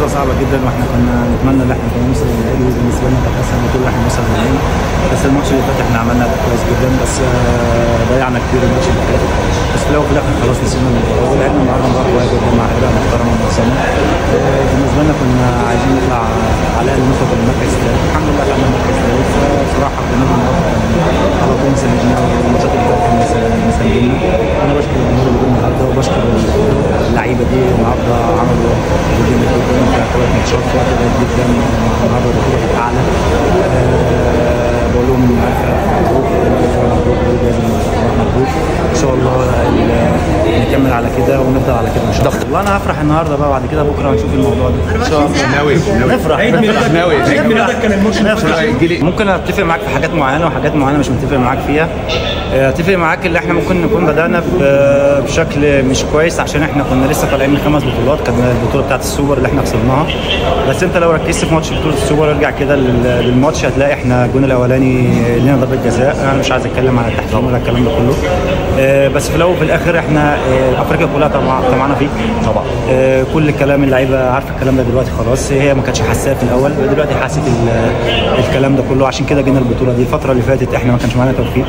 بطوله صعبه جدا واحنا كنا نتمنى ان احنا كنا نوصل للنهائي وبالنسبه لنا كانت اسهل بطوله احنا نوصل للنهائي بس الماتش اللي فات احنا عملنا اداء كويس جدا بس آه، ضيعنا كتير الماتش اللي فات بس في الاول وفي الاخر خلاص نسينا المباراه ولعبنا النهارده مباراه كويس جدا مع فرقه محترمه ومنظمه آه، بالنسبه لنا كنا عايزين نطلع على الاقل نخرج من المركز الثالث الحمد لله طلعنا المركز الثالث فبصراحه كنا النهارده على طول مساندنا والماتشات اللي فاتت كنا مساندنا انا بشكر الجمهور اللي جه النهارده وبشكر اللعيبه دي النهارده عملوا جهد جدا في ثلاث ماتشات في وقت قليل جدا النهارده البطوله كانت اعلى آه، بقول لهم مبروك مبروك لازم مبروك ان شاء الله ال- نكمل على كده ونفضل على كده ان شاء الله والله انا هفرح النهارده بقى بعد كده بكره نشوف الموضوع ده ان شاء الله ناوي ناوي نفرح عيد ميلادك ناوي. عيد ميلادك كان الماتش اللي نفرح. فات. ممكن اتفق معاك في حاجات معينه وحاجات معينه مش متفق معاك فيها آه، اتفق معاك اللي احنا ممكن نكون بدانا ب- بشكل مش كويس عشان احنا كنا لسه طالعين من خمس بطولات كانت البطوله بتاعت السوبر اللي احنا خسرناها بس انت لو ركزت في ماتش بطوله السوبر ارجع كده لل- للماتش هتلاقي احنا الجون الاولاني لنا ضربه جزاء انا مش عايز اتكلم عن التحكيم ولا الكلام ده كله آه، بس في الاول وفي الاخر احنا آه، افريقيا كلها طمع- طمعانه فيك طبعا آه، كل الكلام اللعيبه عارفه الكلام ده دلوقتي خلاص هي ما كانتش حاساه في الاول دلوقتي حاسه ال- الكلام ده كله عشان كده جينا البطوله دي الفتره اللي فاتت احنا ما كانش معانا توفيق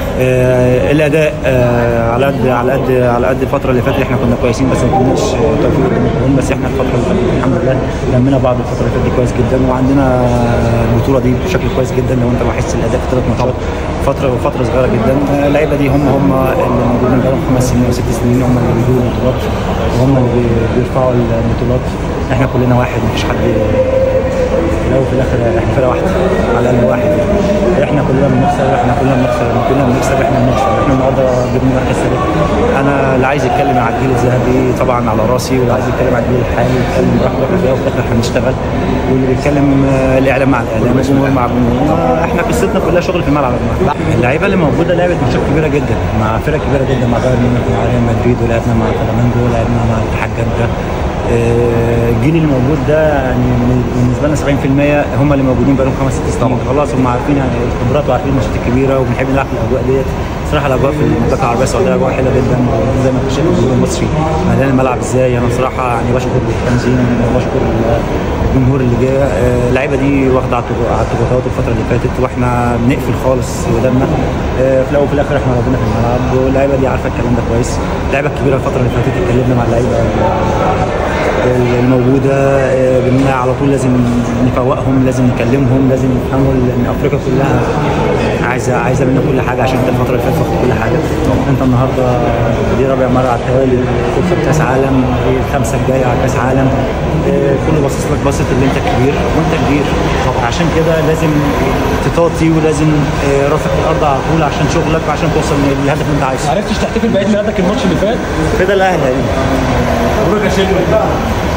آه، الاداء آه، على قد على قد على قد الفتره اللي فاتت احنا كنا كويسين بس ما كناش آه، توفيق قدام الجمهور بس احنا الفتره اللي فاتت الحمد لله لمينا بعض الفتره اللي فاتت دي كويس جدا وعندنا البطوله دي بشكل كويس جدا لو انت لاحظت الاداء في ثلاث ماتشات فتره فتره صغيره جدا آه، اللعيبه دي هم هم اللي موجودين بقالهم خمس سنين او ست سنين هم اللي بيجيبوا البطولات وهم اللي بي- بيرفعوا البطولات احنا كلنا واحد مفيش حد في الاول وفي الاخر احنا فرقه واحده على الاقل واحد يعني احنا كلنا بنخسر احنا كلنا بنخسر كلنا بنكسب احنا بنكسب احنا النهارده جبنا مركز ثالث انا اللي عايز يتكلم على الجيل الذهبي طبعا على راسي واللي عايز يتكلم على الجيل الحالي يتكلم براحته احنا في الاول وفي الاخر هنشتغل واللي بيتكلم آه، الاعلام مع الاعلام الجمهور مع الجمهور آه، احنا قصتنا كلها شغل في الملعب يا جماعه اللعيبه اللي موجوده لعبت ماتشات كبيره جدا مع فرق كبيره جدا مع بايرن ميونخ مع ريال مدريد ولعبنا مع فلامينجو ولعبنا مع الاتحاد جده آه، الجيل اللي موجود ده يعني من- بالنسبه لنا 70% هم اللي موجودين بقالهم خمس ست سنين خلاص هم عارفين يعني الخبرات وعارفين الماتشات الكبيره وبنحب نلعب في الاجواء ديت صراحه الاجواء في المنطقه العربيه السعوديه اجواء حلوه جدا زي ما انت شايف الجمهور المصري مليان الملعب ازاي انا صراحه يعني بشكر التنظيم وبشكر الجمهور اللي جاي آه، اللعيبه دي واخده على الضغو- على الضغوطات الفتره اللي فاتت واحنا بنقفل خالص ودنا آه، في الاول وفي الاخر احنا ربنا في الملعب واللعيبه دي عارفه الكلام ده كويس اللعيبه الكبيره الفتره اللي فاتت اتكلمنا مع اللعيبه الموجوده آه، باننا على طول لازم نفوقهم لازم نكلمهم لازم يفهموا ان افريقيا كلها عايزه عايزه منا كل حاجه عشان انت الفتره اللي فاتت واخد كل حاجه انت النهارده دي رابع مره على التوالي تكسب كاس عالم دي الخمسه الجايه على كاس عالم آه، كله باصص لك باصص اللي انت كبير وانت كبير عشان كده لازم تطاطي ولازم آه، راسك في الارض على طول عشان شغلك وعشان توصل للهدف اللي انت عايزه عرفتش تحتفل بعيد ميلادك الماتش اللي فات كده الاهلي مبروك يا شيخ